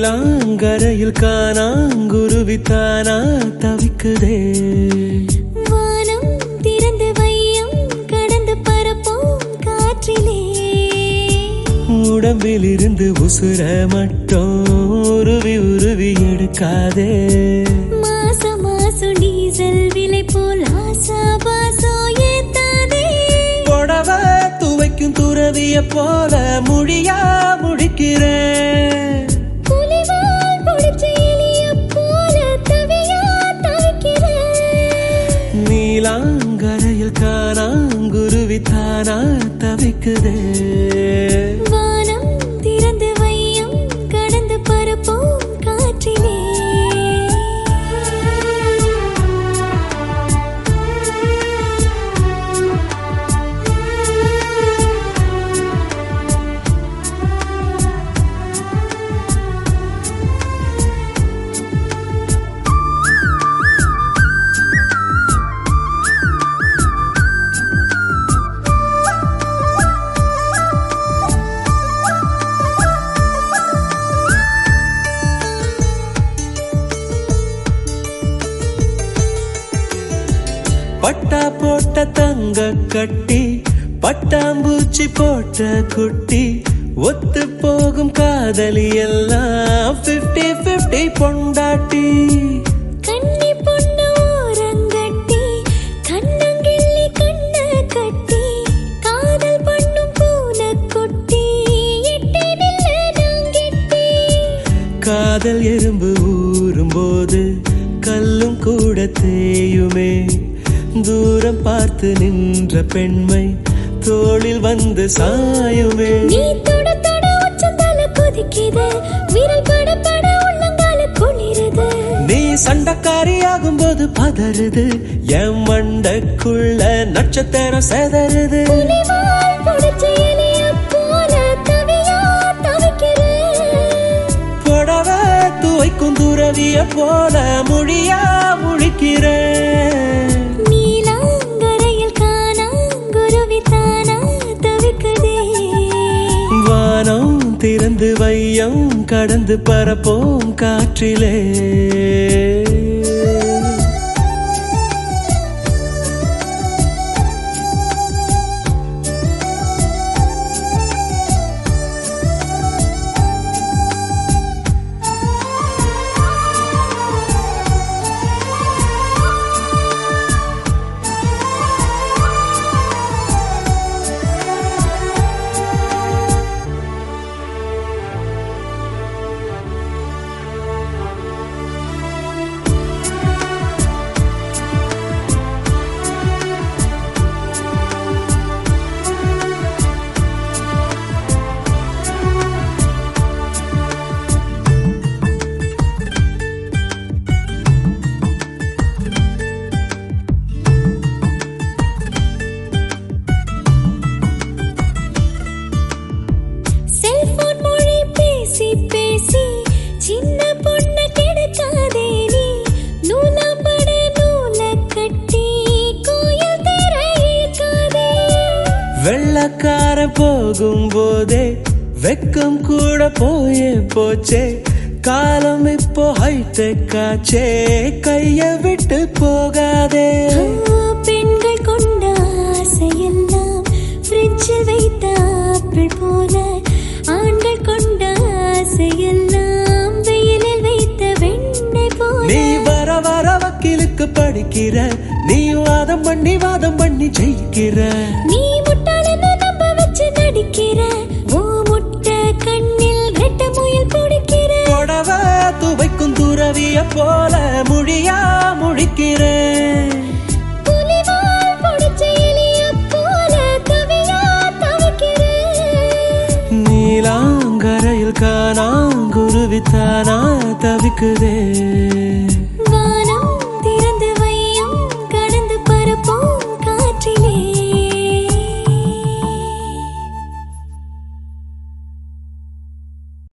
நீலாங்கரையில் காணாங்குருவித்தானா தவிக்குதே வானம் திறந்து வையும் கடந்து பரப்போம் காற்றிலே உடம்பில் இருந்து உசுர மட்டும் உருவி உருவி எடுக்காதே மாசம் மாசம் டீசல் விலை போல் ஆசா பாசோ ஏத்தாதே புடவ துவைக்கும் துறவிய போல முடியா முடிக்கிறேன் புலிவால் பிடிச்ச எலிய போல தவியா தவிக்கிறேன் நீலாங்கரையில் காணாங்குருவித்தானா தவிக்குதே வானம் திறந்து வையும் கடந்து பரப்போம் காற்றிலே பட்டா போட்ட தங்க கட்டி பட்டாம்பூச்சி போட்ட குட்டி ஒத்து போகும் காதலி எல்லாம் 50 50 பொண்டாட்டி கன்னி பொண்ணு ஓரங்கட்டி கண்ணங்கிள்ளி கண்ண கட்டி காதல் பண்ணும் பூனை குட்டி எட்டி நில்ல நாங்கெட்டி காதல் எறும்பு ஊறும் போது கல்லும் கூட தேயுமே தூரம் பார்த்து நின்ற பெண்மை தோளில் வந்து சாயுமே நீ தொட தொட உச்சந்தால கொதிக்குது விரல் பட பட உள்ளங்கால குளிருது நீ சண்டக்காரியாகும் போது பதறுது என் மண்டக்குள்ள நட்சத்திரம் செதறுது புலிவால் புடிச்ச எலிய போல தவியா தவிக்கிறேன் புடவ துவைக்கும் துறவிய போல முடியா முழிக்கிறேன் நீலாங்கரையில் காணா குருவித்தானா தவிக்குதே வானம் திறந்து வையம் கடந்து பரப்போம் காற்றிலே செல்போன் மொழி பேசி பேசி சின்ன பொண்ணு கெடுக்காதே நீ நூலாம்பட நூல கட்டி கோயில் தெர இழுக்காதே வெள்ளக்கார போகும் போதே வெக்கம் கூட போயே போச்சே காலம் இப்போ ஹைடெக் ஆச்சே கைய விட்டு போகாதே ஆ, பெண்கள் கொண்ட ஆசையெல்லாம் ஃப்ரிட்ஜில் வைத்த ஆப்பிள் போல ஆண்கள் கொண்ட ஆசையெல்லாம் வெயிலில் வைத்த வெண்ணெய் போல நீ வர வர வக்கீலுக்கு படிக்கிற நீ வாதம் பண்ணி வாதம் பண்ணி ஜெயிக்கிற நீ முட்டாளன்னு நம்ப வச்சு நடிக்கிற ஓ முட்டை கண்ணில் ரெட்ட முயல் குடிக்கிற புடவ துவைக்கும் துறவிய போல முடியா முழிக்கிறேன் புலிவால் புடிச்ச எலிய போல தவியா தவிக்கிறேன் நீலாங்கரையில் காணாங்குருவித்தானா தவிக்குதே